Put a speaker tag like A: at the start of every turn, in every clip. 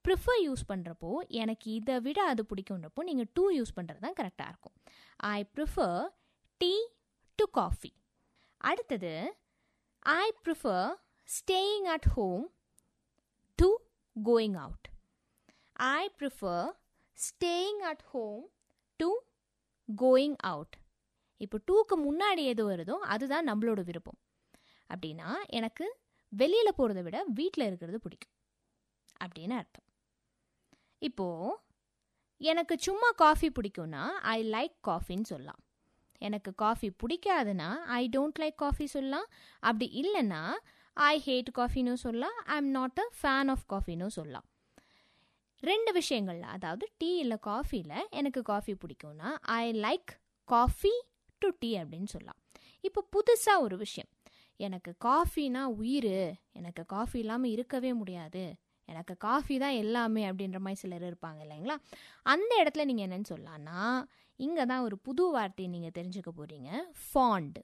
A: prefer use பண்ணுறப்போ எனக்கு இதை விட அது பிடிக்குன்றப்போ நீங்கள் டூ யூஸ் பண்ணுறது தான் கரெக்டாக இருக்கும் I prefer tea to coffee அடுத்தது I prefer staying at home to going out I prefer staying at home to going out இப்போ டூக்கு முன்னாடி எது வருதோ அதுதான் நம்மளோட விருப்பம் அப்படின்னா எனக்கு வெளியில் போகிறத விட வீட்டில் இருக்கிறது பிடிக்கும் அப்படின்னு அர்த்தம் இப்போது எனக்கு சும்மா காஃபி பிடிக்கும்னா ஐ லைக் காஃபின்னு சொல்லலாம் எனக்கு காஃபி பிடிக்காதுன்னா ஐ டோன்ட் லைக் காஃபி சொல்லலாம் அப்படி இல்லைன்னா ஐ ஹேட் காஃபின்னு சொல்லலாம் I am not a fan of காஃபின்னு சொல்லலாம் ரெண்டு விஷயங்கள்ல அதாவது டீ இல்லை காஃபியில் எனக்கு காஃபி பிடிக்கும்னா I like coffee to tea அப்படின்னு சொல்லலாம் இப்போ புதுசாக ஒரு விஷயம் எனக்கு காஃபினா உயிர் எனக்கு காஃபி இல்லாமல் இருக்கவே முடியாது எனக்கு காஃபி தான் எல்லாமே அப்படின்ற மாதிரி சிலர் இருப்பாங்க இல்லைங்களா அந்த இடத்துல நீங்கள் என்னன்னு சொல்லலாம்னா இங்கே தான் ஒரு புது வார்த்தையை நீங்கள் தெரிஞ்சுக்க போகிறீங்க ஃபாண்ட்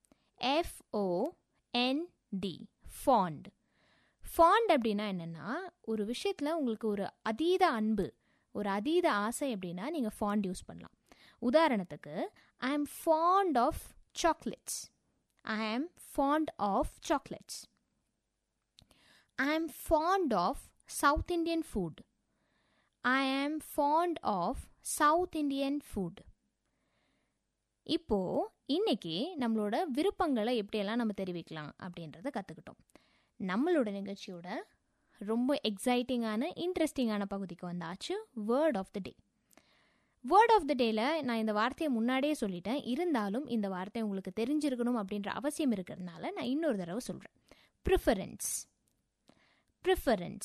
A: எஃப்ஓஎன்டி ஃபாண்ட் ஃபாண்ட் அப்படின்னா என்னென்னா ஒரு விஷயத்தில் உங்களுக்கு ஒரு அதீத அன்பு ஒரு அதீத ஆசை அப்படின்னா நீங்கள் ஃபாண்ட் யூஸ் பண்ணலாம் உதாரணத்துக்கு ஐ am fond of chocolates I am fond of chocolates I am fond of south Indian food I am fond of south Indian food இப்போது இன்னைக்கு நம்மளோட விருப்பங்களை எப்படியெல்லாம் நம்ம தெரிவிக்கலாம் அப்படின்றத கற்றுக்கிட்டோம் நம்மளோட நிகழ்ச்சியோட ரொம்ப எக்ஸைட்டிங்கான இன்ட்ரெஸ்டிங்கான பகுதிக்கு வந்தாச்சு word of the day word of the டேல நான் இந்த வார்த்தையை முன்னாடியே சொல்லிட்டேன் இருந்தாலும் இந்த வார்த்தை உங்களுக்கு தெரிஞ்சிருக்கணும் அப்படின்ற அவசியம் இருக்கிறதுனால நான் இன்னொரு தடவை சொல்கிறேன் preference preference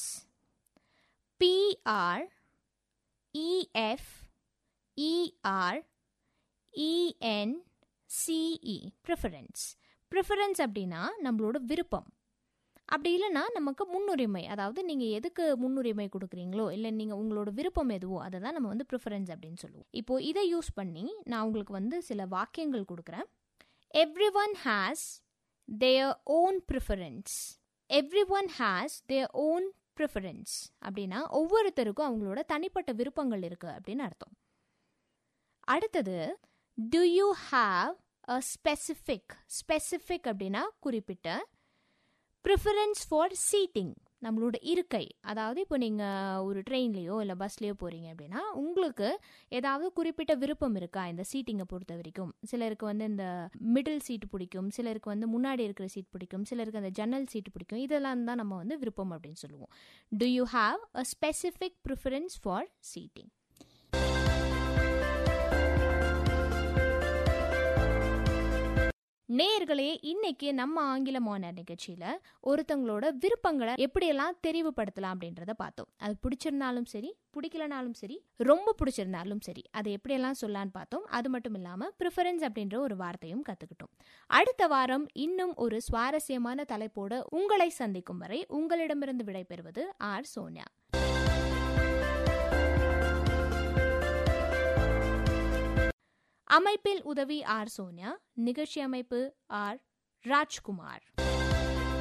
A: P R E F E R E N C E preference preference அப்படின்னா நம்மளோட விருப்பம் அப்படி இல்லைன்னா நமக்கு முன்னுரிமை அதாவது நீங்கள் எதுக்கு முன்னுரிமை கொடுக்குறீங்களோ இல்லை நீங்கள் உங்களோட விருப்பம் எதுவோ அதை தான் நம்ம வந்து ப்ரிஃபரன்ஸ் அப்படின்னு சொல்லுவோம் இப்போது இதை யூஸ் பண்ணி நான் உங்களுக்கு வந்து சில வாக்கியங்கள் கொடுக்குறேன் every one has their own preference every one has their own preference அப்படின்னா ஒவ்வொருத்தருக்கும் அவங்களோட தனிப்பட்ட விருப்பங்கள் இருக்குது அப்படின்னு அர்த்தம் அடுத்தது do you have a specific specific அப்படின்னா குறிப்பிட்ட ப்ரிஃபரன்ஸ் ஃபார் சீட்டிங் நம்மளோட இருக்கை அதாவது இப்போ நீங்கள் ஒரு ட்ரெயின்லேயோ இல்லை பஸ்லேயோ போகிறீங்க அப்படின்னா உங்களுக்கு ஏதாவது குறிப்பிட்ட விருப்பம் இருக்கா இந்த சீட்டிங்கை பொறுத்த வரைக்கும் சிலருக்கு வந்து இந்த மிடில் சீட் பிடிக்கும் சிலருக்கு வந்து முன்னாடி இருக்கிற சீட் பிடிக்கும் சிலருக்கு அந்த ஜன்னல் சீட் பிடிக்கும் இதெல்லாம் தான் நம்ம வந்து விருப்பம் அப்படின்னு சொல்லுவோம் do you have a specific preference for seating நேர்களே இன்னைக்கு நம்ம ஆங்கில மாணர் நிகழ்ச்சியில ஒருத்தங்களோட விருப்பங்களை எப்படியெல்லாம் தெரிவுபடுத்தலாம் அப்படின்றத பார்த்தோம் அது பிடிச்சிருந்தாலும் சரி பிடிக்கலனாலும் சரி ரொம்ப பிடிச்சிருந்தாலும் சரி அதை எப்படியெல்லாம் சொல்லலான்னு பார்த்தோம் அது மட்டும் இல்லாம ப்ரிஃபரன்ஸ் அப்படின்ற ஒரு வார்த்தையும் கத்துக்கிட்டோம் அடுத்த வாரம் இன்னும் ஒரு சுவாரஸ்யமான தலைப்போட உங்களை சந்திக்கும் வரை உங்களிடமிருந்து விடைபெறுவது ஆர் சோனியா அமைப்பில் உதவி ஆர் சோனியா நிகழ்ச்சி அமைப்பு ஆர் ராஜ்குமார்